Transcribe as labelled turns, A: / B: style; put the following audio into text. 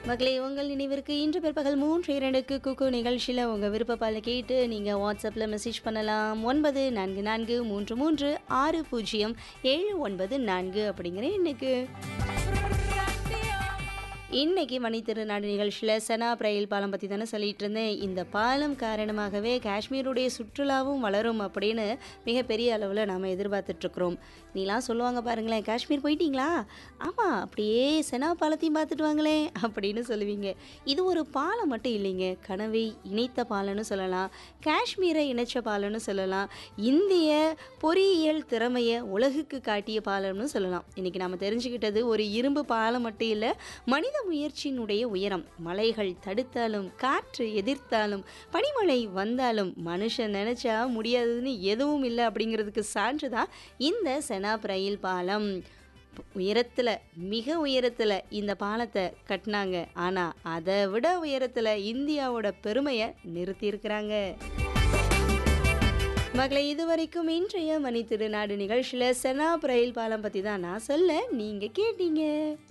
A: மகளே உங்கள் நினைவிற்கு இன்று பிற்பகல் மூன்று இரண்டுக்கு குக்கு நிகழ்ச்சியில் உங்கள் விருப்பப்பால கேட்டு நீங்கள் வாட்ஸ்அப்பில் மெசேஜ் பண்ணலாம் ஒன்பது நான்கு நான்கு மூன்று மூன்று ஆறு பூஜ்ஜியம் ஏழு ஒன்பது நான்கு அப்படிங்கிற எண்ணுக்கு இன்னைக்கு மணி திருநாடு நிகழ்ச்சியில் செனா பிரயில் பாலம் பற்றி தானே சொல்லிட்டு இருந்தேன் இந்த பாலம் காரணமாகவே காஷ்மீருடைய சுற்றுலாவும் வளரும் அப்படின்னு மிகப்பெரிய அளவில் நாம் எதிர்பார்த்துட்ருக்குறோம் நீலாம் சொல்லுவாங்க பாருங்களேன் காஷ்மீர் போயிட்டீங்களா ஆமாம் அப்படியே செனா பாலத்தையும் பார்த்துட்டு வாங்களேன் அப்படின்னு சொல்லுவீங்க இது ஒரு பாலம் மட்டும் இல்லைங்க கனவை இணைத்த பாலம்னு சொல்லலாம் காஷ்மீரை இணைச்ச பாலம்னு சொல்லலாம் இந்திய பொறியியல் திறமையை உலகுக்கு காட்டிய பாலம்னு சொல்லலாம் இன்றைக்கி நாம் தெரிஞ்சுக்கிட்டது ஒரு இரும்பு பாலம் மட்டும் இல்லை மனித முயற்சியினுடைய உயரம் மலைகள் தடுத்தாலும் காற்று எதிர்த்தாலும் பனிமழை வந்தாலும் மனுஷன் நினச்சா முடியாததுன்னு எதுவும் இல்லை அப்படிங்கிறதுக்கு சான்று தான் இந்த செனாப் ரயில் பாலம் உயரத்தில் மிக உயரத்தில் இந்த பாலத்தை கட்டினாங்க ஆனால் அதை விட உயரத்தில் இந்தியாவோட பெருமையை நிறுத்தியிருக்கிறாங்க மகளை இதுவரைக்கும் இன்றைய மணி திருநாடு நிகழ்ச்சியில் செனாப் ரயில் பாலம் பற்றி தான் நான் சொல்ல நீங்கள் கேட்டீங்க